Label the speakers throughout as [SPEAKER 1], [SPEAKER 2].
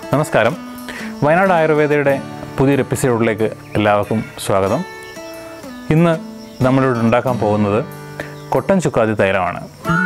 [SPEAKER 1] നമസ്കാരം വയനാട് ആയുർവേദയുടെ പുതിയൊരു എപ്പിസോഡിലേക്ക് എല്ലാവർക്കും സ്വാഗതം ഇന്ന് നമ്മളിവിടെ ഉണ്ടാക്കാൻ പോകുന്നത് കൊട്ടൻ ചുക്കാതി തൈലമാണ്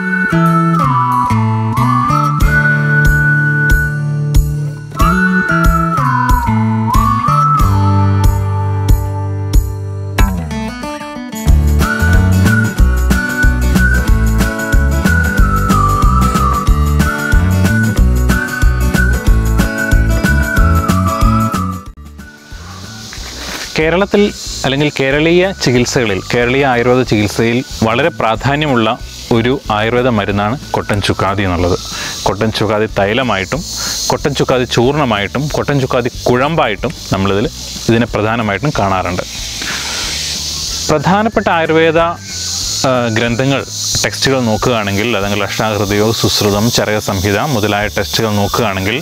[SPEAKER 1] കേരളത്തിൽ അല്ലെങ്കിൽ കേരളീയ ചികിത്സകളിൽ കേരളീയ ആയുർവേദ ചികിത്സയിൽ വളരെ പ്രാധാന്യമുള്ള ഒരു ആയുർവേദ മരുന്നാണ് കൊട്ടൻ ചുക്കാതി എന്നുള്ളത് കൊട്ടൻ ചുക്കാതി തൈലമായിട്ടും കൊട്ടൻ ചുക്കാതി ചൂർണമായിട്ടും കൊട്ടൻ ചുക്കാതി കുഴമ്പായിട്ടും നമ്മളിതിൽ ഇതിനെ പ്രധാനമായിട്ടും കാണാറുണ്ട് പ്രധാനപ്പെട്ട ആയുർവേദ ആ, ഗ്രന്ഥങ്ങൾ ടെക്സ്റ്റുകൾ നോക്കുകയാണെങ്കിൽ അല്ലെങ്കിൽ അഷ്ടാഹൃദയോ സുശ്രുതം ചരക സംഹിത മുതലായ ടെക്സ്റ്റുകൾ നോക്കുകയാണെങ്കിൽ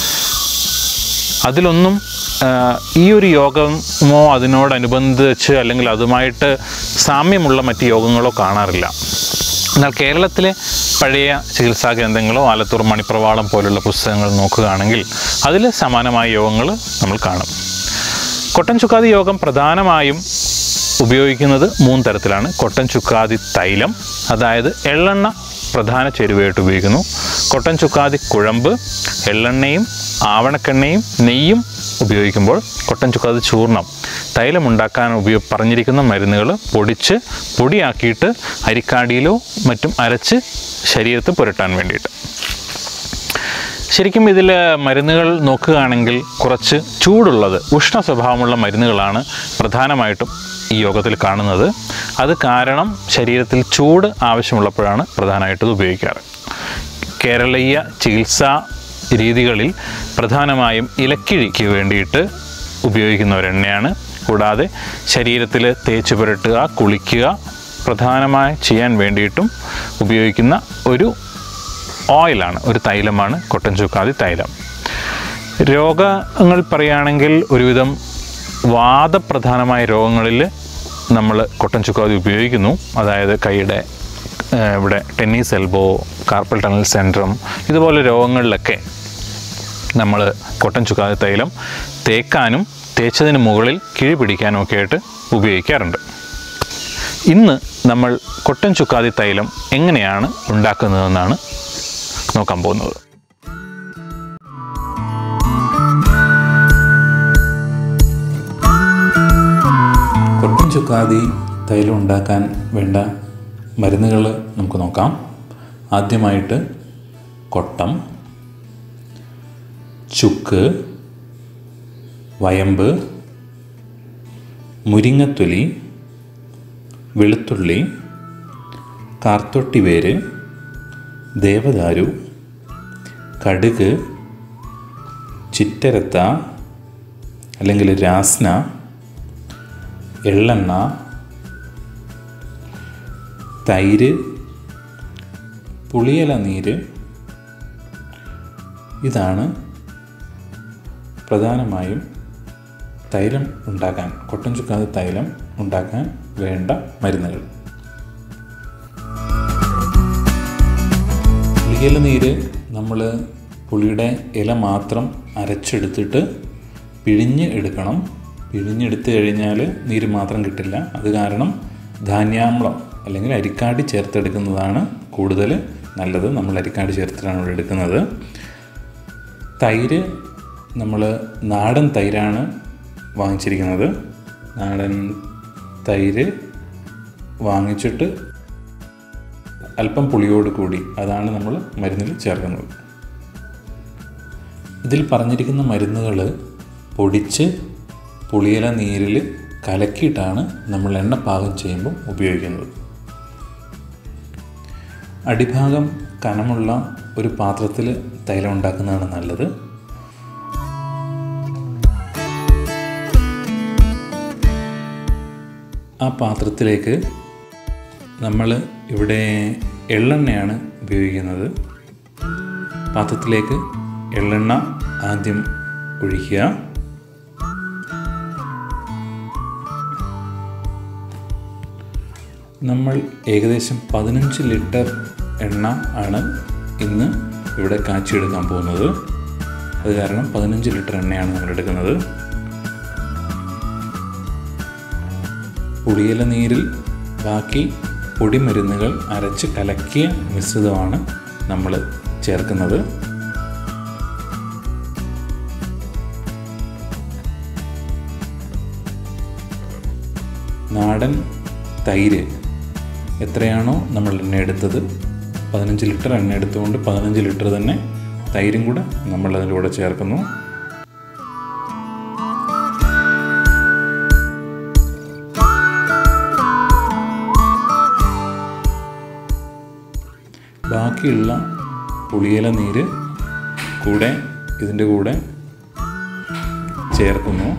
[SPEAKER 1] അതിലൊന്നും ആ, ഈ ഒരു യോഗമോ അതിനോടനുബന്ധിച്ച് അല്ലെങ്കിൽ അതുമായിട്ട് സാമ്യമുള്ള മറ്റ് യോഗങ്ങളോ കാണാറില്ല എന്നാൽ കേരളത്തിലെ പഴയ ചികിത്സാ ഗ്രന്ഥങ്ങളോ ആലത്തൂർ മണിപ്രവാളം പോലുള്ള പുസ്തകങ്ങൾ നോക്കുകയാണെങ്കിൽ അതിൽ സമാനമായ യോഗങ്ങൾ നമ്മൾ കാണും കൊട്ടൻ ചുക്കാതി യോഗം പ്രധാനമായും ഉപയോഗിക്കുന്നത് മൂന്ന് തരത്തിലാണ് കൊട്ടൻ ചുക്കാതി തൈലം അതായത് എള്ളെണ്ണ പ്രധാന ചേരുവയായിട്ട് ഉപയോഗിക്കുന്നു കൊട്ടൻ ചുക്കാതി കുഴമ്പ് എള്ളെണ്ണയും ആവണക്കെണ്ണയും നെയ്യും ഉപയോഗിക്കുമ്പോൾ കൊട്ടൻ ചുക്കാതി ചൂർണം തൈലം ഉണ്ടാക്കാൻ ഉപയോഗ പറഞ്ഞിരിക്കുന്ന മരുന്നുകൾ പൊടിച്ച് പൊടിയാക്കിയിട്ട് അരിക്കാടിയിലോ മറ്റും അരച്ച് ശരീരത്ത് പുരട്ടാൻ വേണ്ടിയിട്ട് ശരിക്കും ഇതിൽ മരുന്നുകൾ നോക്കുകയാണെങ്കിൽ കുറച്ച് ചൂടുള്ളത് ഉഷ്ണ സ്വഭാവമുള്ള മരുന്നുകളാണ് പ്രധാനമായിട്ടും ഈ യോഗത്തിൽ കാണുന്നത് അത് കാരണം ശരീരത്തിൽ ചൂട് ആവശ്യമുള്ളപ്പോഴാണ് പ്രധാനമായിട്ടും ഇത് ഉപയോഗിക്കാറ് കേരളീയ ചികിത്സാ രീതികളിൽ പ്രധാനമായും ഇലക്കിഴിക്ക് വേണ്ടിയിട്ട് ഉപയോഗിക്കുന്ന ഒരു എണ്ണയാണ് കൂടാതെ ശരീരത്തിൽ തേച്ച് പുരട്ടുക കുളിക്കുക പ്രധാനമായി ചെയ്യാൻ വേണ്ടിയിട്ടും ഉപയോഗിക്കുന്ന ഒരു ഓയിലാണ് ഒരു തൈലമാണ് കൊട്ടൻ ചുക്കാതി തൈലം രോഗങ്ങൾ പറയുകയാണെങ്കിൽ ഒരുവിധം വാദപ്രധാനമായ രോഗങ്ങളിൽ നമ്മൾ കൊട്ടൻ ചുക്കാതി ഉപയോഗിക്കുന്നു അതായത് കൈയുടെ ഏഹ്, ഇവിടെ tennis elbow carpal tunnel syndrome ഇതുപോലെ രോഗങ്ങളിലൊക്കെ നമ്മൾ കൊട്ടൻ ചുക്കാതി തൈലം തേക്കാനും തേച്ചതിന് മുകളിൽ കിഴി പിടിക്കാനും ഒക്കെ ആയിട്ട് ഉപയോഗിക്കാറുണ്ട് ഇന്ന് നമ്മൾ കൊട്ടൻ ചുക്കാതി തൈലം എങ്ങനെയാണ് ഉണ്ടാക്കുന്നതെന്നാണ് നോക്കാൻ പോകുന്നത്
[SPEAKER 2] കൊട്ടൻ ചുക്കാതി തൈലം ഉണ്ടാക്കാൻ വേണ്ട മരുന്നുകൾ നമുക്ക് നോക്കാം ആദ്യമായിട്ട് കൊട്ടം ചുക്ക് വയമ്പ് മുരിങ്ങത്തൊലി വെളുത്തുള്ളി കാർത്തൊട്ടിവേര് ദേവദാരു കടുക് ചിറ്റരത്ത അല്ലെങ്കിൽ രാസ്ന എള്ളെണ്ണ തൈര് പുളിയില നീര് ഇതാണ് പ്രധാനമായും തൈലം ഉണ്ടാക്കാൻ കൊട്ടൻ ചുക്കാതെ തൈലം ഉണ്ടാക്കാൻ വേണ്ട മരുന്നുകൾ പുളിയില നീര് നമ്മൾ പുളിയുടെ ഇല മാത്രം അരച്ചെടുത്തിട്ട് പിഴിഞ്ഞ് എടുക്കണം പിഴിഞ്ഞെടുത്ത് കഴിഞ്ഞാൽ നീര് മാത്രം കിട്ടില്ല അത് കാരണം ധാന്യാമ്ലം അല്ലെങ്കിൽ അരിക്കാടി ചേർത്തെടുക്കുന്നതാണ് കൂടുതൽ നല്ലത് നമ്മൾ അരിക്കാടി ചേർത്തിട്ടാണ് ഇവിടെ എടുക്കുന്നത് തൈര് നമ്മൾ നാടൻ തൈരാണ് വാങ്ങിച്ചിരിക്കുന്നത് നാടൻ തൈര് വാങ്ങിച്ചിട്ട് അല്പം പുളിയോട് കൂടി അതാണ് നമ്മൾ മരുന്നിൽ ചേർക്കുന്നത് ഇതിൽ പറഞ്ഞിരിക്കുന്ന മരുന്നുകൾ പൊടിച്ച് പുളിയില നീരിൽ കലക്കിയിട്ടാണ് നമ്മൾ എണ്ണ പാകം ചെയ്യുമ്പോൾ ഉപയോഗിക്കുന്നത് അടിഭാഗം കനമുള്ള ഒരു പാത്രത്തിൽ തൈലം ഉണ്ടാക്കുന്നതാണ് നല്ലത് ആ പാത്രത്തിലേക്ക് നമ്മൾ ഇവിടെ എള്ളെണ്ണയാണ് ഉപയോഗിക്കുന്നത് പാത്രത്തിലേക്ക് എള്ളെണ്ണ ആദ്യം ഒഴിക്കുക നമ്മൾ ഏകദേശം പതിനഞ്ച് ലിറ്റർ എണ്ണ ആണ് ഇന്ന് ഇവിടെ കാച്ചിയെടുക്കാൻ പോകുന്നത് അത് കാരണം പതിനഞ്ച് ലിറ്റർ എണ്ണയാണ് നമ്മൾ എടുക്കുന്നത് പുളിയില നീരിൽ ബാക്കി പൊടിമരുന്നുകൾ അരച്ച് കലക്കിയ മിശ്രിതമാണ് നമ്മൾ ചേർക്കുന്നത് നാടൻ തൈര് എത്രയാണോ നമ്മൾ എണ്ണ എടുത്തത് പതിനഞ്ച് ലിറ്റർ എണ്ണ എടുത്തുകൊണ്ട് പതിനഞ്ച് ലിറ്റർ തന്നെ തൈരും കൂടെ നമ്മൾ അതിൻ്റെ കൂടെ ചേർക്കുന്നു ബാക്കിയുള്ള പുളിയില നീര് കൂടെ ഇതിൻ്റെ കൂടെ ചേർക്കുന്നു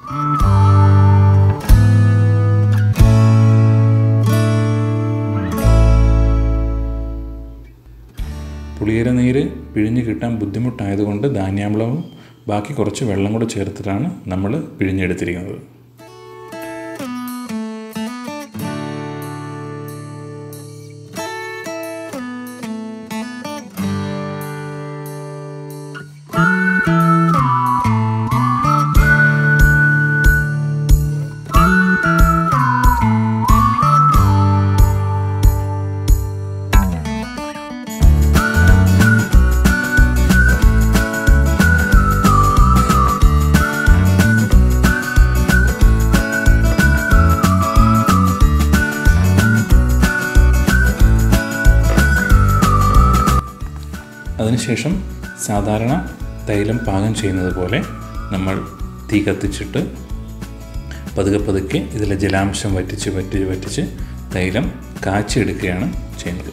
[SPEAKER 2] പുളിയില നീര് പിഴിഞ്ഞ് കിട്ടാൻ ബുദ്ധിമുട്ടായതുകൊണ്ട് ധാന്യാമ്ലവും ബാക്കി കുറച്ച് വെള്ളം കൂടെ ചേർത്തിട്ടാണ് നമ്മൾ പിഴിഞ്ഞെടുത്തിരിക്കുന്നത് അതിനുശേഷം സാധാരണ തൈലം പാകം ചെയ്യുന്നത് പോലെ നമ്മൾ തീ കത്തിച്ചിട്ട് പതുക്കെ പതുക്കെ ഇതിലെ ജലാംശം വറ്റിച്ച് വറ്റിച്ച് വറ്റിച്ച് തൈലം കാച്ചിയെടുക്കുകയാണ് ചെയ്യുന്നത്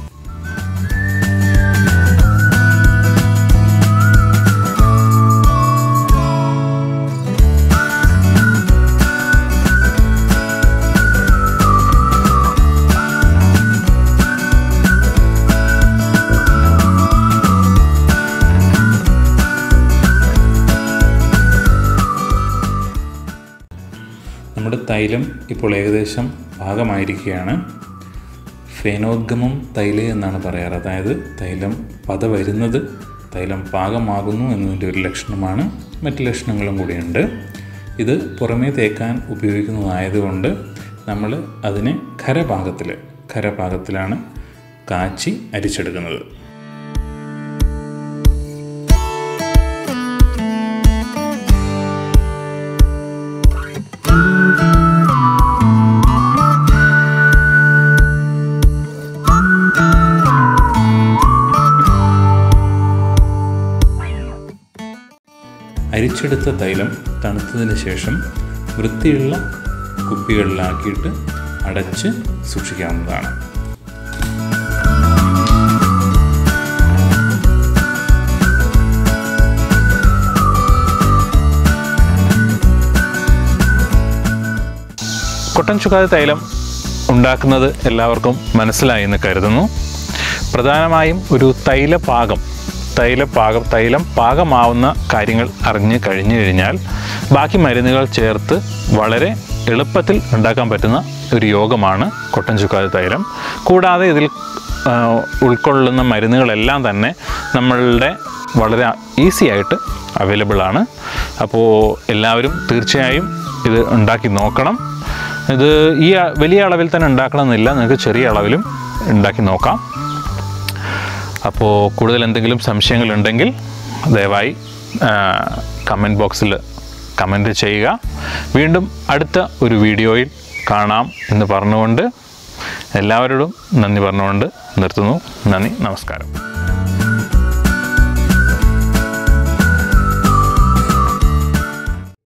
[SPEAKER 2] നമ്മുടെ തൈലം ഇപ്പോൾ ഏകദേശം പാകമായിരിക്കുകയാണ് ഫേനോദ്ഗമം തൈല് എന്നാണ് പറയാറ് അതായത് തൈലം പത വരുന്നത് തൈലം പാകമാകുന്നു എന്നതിൻ്റെ ഒരു ലക്ഷണമാണ് മറ്റ് ലക്ഷണങ്ങളും കൂടിയുണ്ട് ഇത് പുറമേ തേക്കാൻ ഉപയോഗിക്കുന്നതായതുകൊണ്ട് നമ്മൾ അതിനെ ഖരപാകത്തിൽ ഖരപാകത്തിലാണ് കാച്ചി അരിച്ചെടുക്കുന്നത് അരിച്ചെടുത്ത തൈലം തണുത്തതിന് ശേഷം വൃത്തിയുള്ള കുപ്പികളിലാക്കിയിട്ട് അടച്ച് സൂക്ഷിക്കാവുന്നതാണ്
[SPEAKER 1] കൊട്ടൻ ചുക്കാതെ തൈലം ഉണ്ടാക്കുന്നത് എല്ലാവർക്കും മനസ്സിലായി എന്ന് കരുതുന്നു പ്രധാനമായും ഒരു തൈലപാകം തൈലപാകം തൈലം പാകമാവുന്ന കാര്യങ്ങൾ അറിഞ്ഞു കഴിഞ്ഞു കഴിഞ്ഞാൽ ബാക്കി മരുന്നുകൾ ചേർത്ത് വളരെ എളുപ്പത്തിൽ ഉണ്ടാക്കാൻ പറ്റുന്ന ഒരു യോഗമാണ് കൊട്ടൻ ചുക്കാതെ തൈലം കൂടാതെ ഇതിൽ ആ, ഉൾക്കൊള്ളുന്ന മരുന്നുകളെല്ലാം തന്നെ നമ്മളുടെ വളരെ ഈസി ആയിട്ട് അവൈലബിൾ ആണ് അപ്പോൾ എല്ലാവരും തീർച്ചയായും ഇത് ഉണ്ടാക്കി നോക്കണം ഇത് ഈ അ- വലിയ അളവിൽ തന്നെ ഉണ്ടാക്കണമെന്നില്ല നിങ്ങൾക്ക് ചെറിയ അളവിലും ഉണ്ടാക്കി നോക്കാം അപ്പോൾ കൂടുതൽ എന്തെങ്കിലും സംശയങ്ങളുണ്ടെങ്കിൽ ദയവായി കമൻറ്റ് ബോക്സിൽ കമൻറ്റ് ചെയ്യുക വീണ്ടും അടുത്ത ഒരു വീഡിയോയിൽ കാണാം എന്ന് പറഞ്ഞുകൊണ്ട് എല്ലാവരോടും നന്ദി പറഞ്ഞുകൊണ്ട് നിർത്തുന്നു നന്ദി നമസ്കാരം